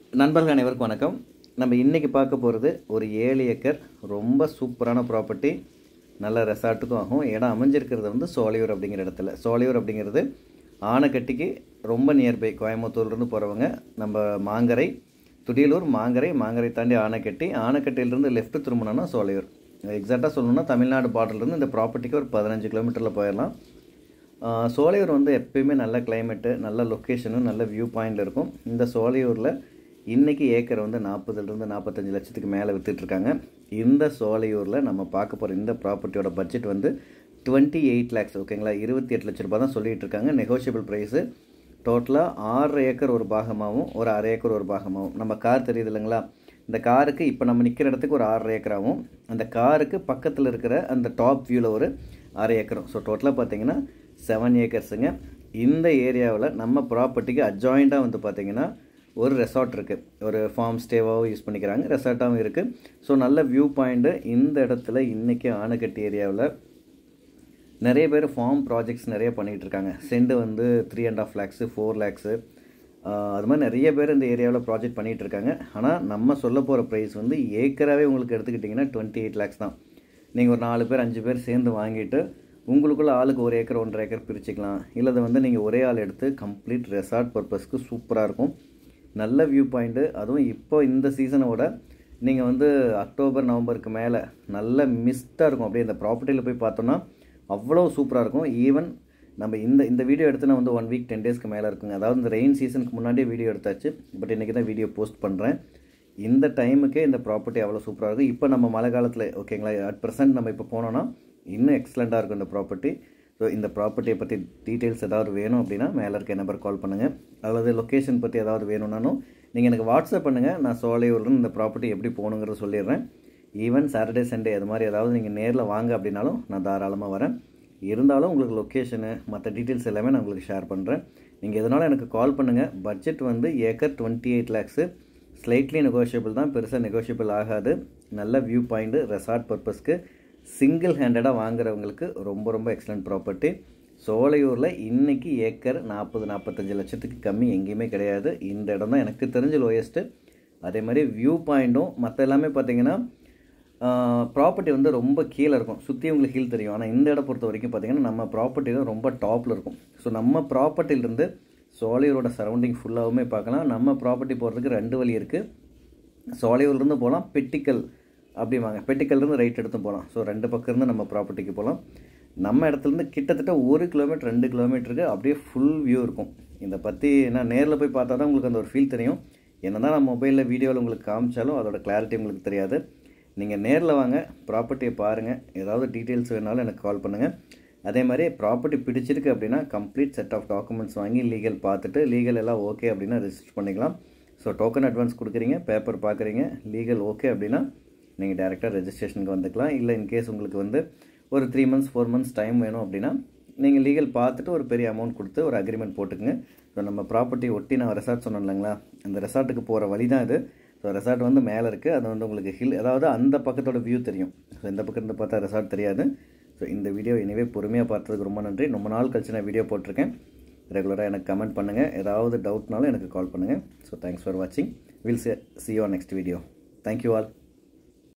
நண்பர்கள் அனைவருக்கும் வணக்கம் நம்ம இன்றைக்கி பார்க்க போகிறது ஒரு ஏழு ஏக்கர் ரொம்ப சூப்பரான ப்ராப்பர்ட்டி நல்ல ரெசார்ட்டுக்கும் ஆகும் இடம் அமைஞ்சிருக்கிறது வந்து சோலையூர் அப்படிங்கிற இடத்துல சோலையூர் அப்படிங்கிறது ஆனைக்கட்டிக்கு ரொம்ப நியர்பை கோயம்புத்தூர்லேருந்து போகிறவங்க நம்ம மாங்கரை துடியலூர் மாங்கரை மாங்கரை தாண்டி ஆனைக்கட்டி ஆனைக்கட்டியிலேருந்து லெஃப்ட் திரும்பினோன்னா சோலையூர் எக்ஸாக்டாக சொல்லணும்னா தமிழ்நாடு பார்டர்லேருந்து இந்த ப்ராப்பர்ட்டிக்கு ஒரு பதினஞ்சு கிலோமீட்டரில் போயிடலாம் ஆஹ் சோலையூர் வந்து எப்பயுமே நல்ல கிளைமேட்டு நல்ல லொக்கேஷனும் நல்ல வியூ பாயிண்ட் இருக்கும் இந்த சோலையூரில் இன்றைக்கி ஏக்கர் வந்து நாற்பதுலேருந்து நாற்பத்தஞ்சு லட்சத்துக்கு மேலே விற்றுட்ருக்காங்க இந்த சோலையூரில் நம்ம பார்க்க போகிற இந்த ப்ராப்பர்ட்டியோட பட்ஜெட் வந்து டுவெண்ட்டி எயிட் லேக்ஸ் ஓகேங்களா இருபத்தி எட்டு லட்ச ரூபாய் தான் சொல்லிகிட்டு இருக்காங்க நெகோஷியபிள் ப்ரைஸு டோட்டலாக ஆறு ஏக்கர் ஒரு பாகமாகவும் ஒரு அரை ஏக்கர் ஒரு பாகமாகவும் நம்ம கார் தெரியுது இல்லைங்களா இந்த காருக்கு இப்போ நம்ம நிற்கிற இடத்துக்கு ஒரு ஆறரை ஏக்கராகவும் அந்த காருக்கு பக்கத்தில் இருக்கிற அந்த டாப் வியூவில் ஒரு அரை ஏக்கரும் ஸோ டோட்டலாக பார்த்தீங்கன்னா செவன் ஏக்கர்ஸுங்க இந்த ஏரியாவில் நம்ம ப்ராப்பர்ட்டிக்கு அட்ஜாயிண்ட்டாக வந்து பார்த்தீங்கன்னா ஒரு ரெசார்ட் இருக்குது ஒரு ஃபார்ம் ஸ்டேவாகவும் யூஸ் பண்ணிக்கிறாங்க ரெசார்ட்டாகவும் இருக்குது ஸோ நல்ல வியூ பாயிண்ட்டு இந்த இடத்துல இன்றைக்கி ஆனைக்கட்டி ஏரியாவில் நிறைய பேர் ஃபார்ம் ப்ராஜெக்ட்ஸ் நிறைய பண்ணிகிட்டு இருக்காங்க செண்டு வந்து three and half lakhs four lakhs அது மாதிரி நிறைய பேர் இந்த ஏரியாவில் ப்ராஜெக்ட் பண்ணிகிட்டு இருக்காங்க ஆனால் நம்ம சொல்ல போகிற ப்ரைஸ் வந்து ஏக்கராகவே உங்களுக்கு எடுத்துக்கிட்டிங்கன்னா டுவெண்ட்டி எயிட் லேக்ஸ் தான் நீங்கள் ஒரு நாலு பேர் அஞ்சு பேர் சேர்ந்து வாங்கிட்டு உங்களுக்குள்ள ஆளுக்கு ஒரு ஏக்கர் ஒன்றரை ஏக்கர் பிரிச்சுக்கலாம் இல்லை அதை வந்து நீங்கள் ஒரே ஆள் எடுத்து கம்ப்ளீட் ரெசார்ட் பர்பஸ்க்கு சூப்பராக இருக்கும் நல்ல வியூ பாயிண்ட்டு அதுவும் இப்போ இந்த சீசனோட நீங்கள் வந்து அக்டோபர் நவம்பருக்கு மேலே நல்ல மிஸ்ட்டாக இருக்கும் அப்படியே இந்த ப்ராப்பர்ட்டியில் போய் பார்த்தோன்னா அவ்வளோ சூப்பராக இருக்கும் ஈவன் நம்ம இந்த இந்த வீடியோ எடுத்து நான் வந்து ஒன் வீக் டென் டேஸ்க்கு மேலே இருக்குங்க அதாவது இந்த ரெயின் சீசனுக்கு முன்னாடியே வீடியோ எடுத்தாச்சு பட் இன்றைக்கி தான் வீடியோ போஸ்ட் பண்ணுறேன் இந்த டைமுக்கே இந்த ப்ராப்பர்ட்டி அவ்வளோ சூப்பராக இருக்கும் இப்போ நம்ம மழை காலத்தில் ஓகேங்களா அட் ப்ரெசென்ட் நம்ம இப்போ போனோன்னா இன்னும் எக்ஸலண்ட்டாக இருக்கும் இந்த ப்ராப்பர்ட்டி ஸோ இந்த ப்ராப்பர்ட்டியை பற்றி டீட்டெயில்ஸ் ஏதாவது வேணும் அப்படின்னா மேலே இருக்க நம்பர் கால் பண்ணுங்கள் அல்லது லொக்கேஷன் பற்றி ஏதாவது வேணும்னாலும் நீங்கள் எனக்கு வாட்ஸ்அப் பண்ணுங்கள் நான் சோலையூர்லேருந்து இந்த ப்ராப்பர்ட்டி எப்படி போகணுங்கிறத சொல்லிடுறேன் ஈவன் சாட்டர்டே சண்டே அது மாதிரி ஏதாவது நீங்கள் நேரில் வாங்க அப்படின்னாலும் நான் தாராளமாக வரேன் இருந்தாலும் உங்களுக்கு லொக்கேஷனு மற்ற டீட்டெயில்ஸ் எல்லாமே நான் உங்களுக்கு ஷேர் பண்ணுறேன் நீங்கள் எதனாலும் எனக்கு கால் பண்ணுங்கள் பட்ஜெட் வந்து acre twenty eight lakhs slightly negotiable தான் பெருசாக நெகோஷியபிள் ஆகாது நல்ல வியூ பாயிண்ட்டு ரெசார்ட் பர்பஸ்க்கு சிங்கிள் ஹேண்டடாக வாங்குறவங்களுக்கு ரொம்ப ரொம்ப எக்ஸலண்ட் ப்ராப்பர்ட்டி சோலையூரில் இன்றைக்கி ஏக்கர் நாற்பது நாற்பத்தஞ்சு லட்சத்துக்கு கம்மி எங்கேயுமே கிடையாது இந்த இடம் தான் எனக்கு தெரிஞ்ச லோயஸ்ட்டு அதே மாதிரி வியூ பாயிண்ட்டும் மற்ற எல்லாமே பார்த்தீங்கன்னா ப்ராப்பர்ட்டி வந்து ரொம்ப கீழே இருக்கும் சுற்றி உங்களுக்கு ஹில் தெரியும் ஆனால் இந்த இடம் பொறுத்த வரைக்கும் பார்த்தீங்கன்னா நம்ம ப்ராப்பர்ட்டி தான் ரொம்ப டாப்பில் இருக்கும் ஸோ நம்ம ப்ராப்பர்ட்டியிலேருந்து சோலையூரோட சரௌண்டிங் ஃபுல்லாகவுமே பார்க்கலாம் நம்ம ப்ராப்பர்ட்டி போகிறதுக்கு ரெண்டு வழி இருக்குது சோலையூர்லேருந்து போகலாம் பெட்டிக்கல் அப்படிவாங்க பெட்டிக்கல்லேருந்து ரைட் எடுத்து போகலாம் ஸோ ரெண்டு பக்கம் இருந்து நம்ம ப்ராப்பர்ட்டிக்கு போகலாம் நம்ம இடத்துலேருந்து கிட்டத்தட்ட ஒரு கிலோமீட்டர் ரெண்டு கிலோமீட்டருக்கு அப்படியே ஃபுல் வியூ இருக்கும் இதை பற்றி நான் நேரில் போய் பார்த்தா தான் உங்களுக்கு அந்த ஒரு ஃபீல் தெரியும் என்ன தான் நான் மொபைலில் வீடியோவில் உங்களுக்கு காமிச்சாலும் அதோட கிளாரிட்டி உங்களுக்கு தெரியாது நீங்கள் நேரில் வாங்க ப்ராப்பர்ட்டியை பாருங்கள் ஏதாவது டீட்டெயில்ஸ் வேணாலும் எனக்கு கால் பண்ணுங்கள் அதே மாதிரி ப்ராப்பர்ட்டி பிடிச்சிருக்கு அப்படின்னா கம்ப்ளீட் செட் ஆஃப் டாக்குமெண்ட்ஸ் வாங்கி லீகல் பார்த்துட்டு லீகல் எல்லாம் ஓகே அப்படின்னா ரெஜிஸ்டர் பண்ணிக்கலாம் ஸோ டோக்கன் அட்வான்ஸ் கொடுக்குறீங்க பேப்பர் பார்க்குறீங்க லீகல் ஓகே அப்படின்னா நீங்கள் டேரெக்டாக ரெஜிஸ்ட்ரேஷனுக்கு வந்துக்கலாம் இல்லை இன்கேஸ் உங்களுக்கு வந்து ஒரு three months four months time வேணும் அப்படின்னா நீங்கள் லீகல் பார்த்துட்டு ஒரு பெரிய அமௌண்ட் கொடுத்து ஒரு அக்ரிமெண்ட் போட்டுக்குங்க ஸோ நம்ம ப்ராப்பர்ட்டி ஒட்டி நான் ரெசார்ட் சொன்னேன் இல்லைங்களா அந்த ரெசார்ட்டுக்கு போகிற வழி தான் இது ஸோ ரெசார்ட் வந்து மேலே இருக்குது அது வந்து உங்களுக்கு ஹில் அதாவது அந்த பக்கத்தோட வியூ தெரியும் ஸோ இந்த பக்கம் இருந்து பார்த்தா ரெசார்ட் தெரியாது ஸோ இந்த வீடியோ இனிவே பொறுமையாக பார்த்ததுக்கு ரொம்ப நன்றி ரொம்ப நாள் கழிச்சு நான் வீடியோ போட்டிருக்கேன் ரெகுலராக எனக்கு கமெண்ட் பண்ணுங்கள் ஏதாவது டவுட்னாலும் எனக்கு கால் பண்ணுங்கள் ஸோ தேங்க்ஸ் ஃபார் வாட்சிங் will see you on next video thank you all